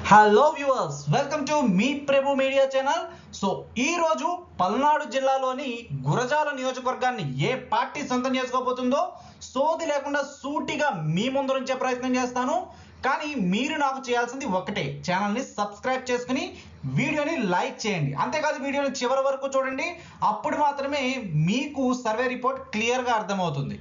hello viewers welcome to మీ Prabhu media channel so ఈ రోజు పల్నాడు జిల్లాలోని గురజాల నియోజకవర్గాన్ని ఏ పార్టీ సొంతం చేసుకోబోతుందో సోది లేకుండా సూటిగా మీ ముందు నుంచే ప్రయత్నం చేస్తాను కానీ మీరు నాకు చేయాల్సింది ఒకటే ఛానల్ని సబ్స్క్రైబ్ చేసుకుని వీడియోని లైక్ చేయండి అంతేకాదు వీడియోని చివరి వరకు చూడండి అప్పుడు మాత్రమే మీకు సర్వే రిపోర్ట్ క్లియర్గా అర్థమవుతుంది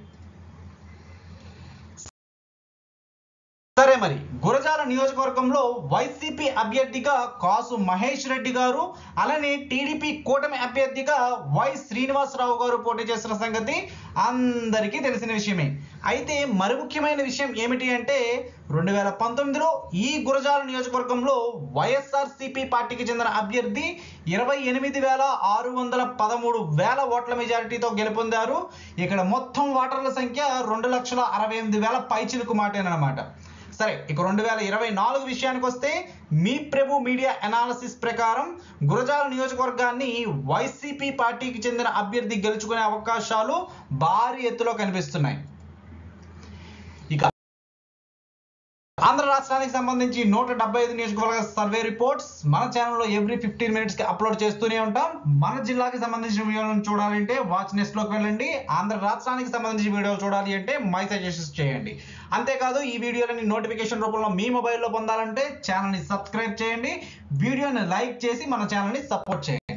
సరే మరి గురజాల నియోజకవర్గంలో వైసీపీ అభ్యర్థిగా కాసు మహేష్ రెడ్డి గారు అలానే టీడీపీ కూటమి అభ్యర్థిగా వై శ్రీనివాసరావు గారు పోటీ చేసిన సంగతి అందరికీ తెలిసిన విషయమే అయితే మరి ముఖ్యమైన విషయం ఏమిటి అంటే రెండు వేల పంతొమ్మిదిలో ఈ గురజాల నియోజకవర్గంలో వైఎస్ఆర్ సిపి పార్టీకి చెందిన అభ్యర్థి ఇరవై ఎనిమిది వేల ఆరు వందల పదమూడు వేల ఓట్ల మెజారిటీతో గెలుపొందారు ఇక్కడ మొత్తం ఓటర్ల సంఖ్య రెండు లక్షల అరవై ఎనిమిది వేల పైచిలుకు మాటేనమాట సరే ఇక రెండు వేల ఇరవై నాలుగు విషయానికి వస్తే మీ ప్రభు మీడియా అనాలసిస్ ప్రకారం గురజాల నియోజకవర్గాన్ని వైసీపీ పార్టీకి చెందిన అభ్యర్థి గెలుచుకునే అవకాశాలు భారీ ఎత్తులో కనిపిస్తున్నాయి ఇక ఆంధ్ర రాష్ట్రానికి సంబంధించి నూట డెబ్బై ఐదు నియోజకవర్గ సర్వే రిపోర్ట్స్ మన ఛానల్లో ఎవ్రీ ఫిఫ్టీన్ మినిట్స్ కి అప్లోడ్ చేస్తూనే ఉంటాం మన జిల్లాకి సంబంధించిన వీడియోలను చూడాలంటే వాచ్ నెక్స్ట్ లోకి వెళ్ళండి ఆంధ్ర రాష్ట్రానికి సంబంధించిన వీడియోలు చూడాలి అంటే మై సజెషన్స్ చేయండి అంతేకాదు ఈ వీడియోలని నోటిఫికేషన్ రూపంలో మీ మొబైల్లో పొందాలంటే ఛానల్ని సబ్స్క్రైబ్ చేయండి వీడియోని లైక్ చేసి మన ఛానల్ని సపోర్ట్ చేయండి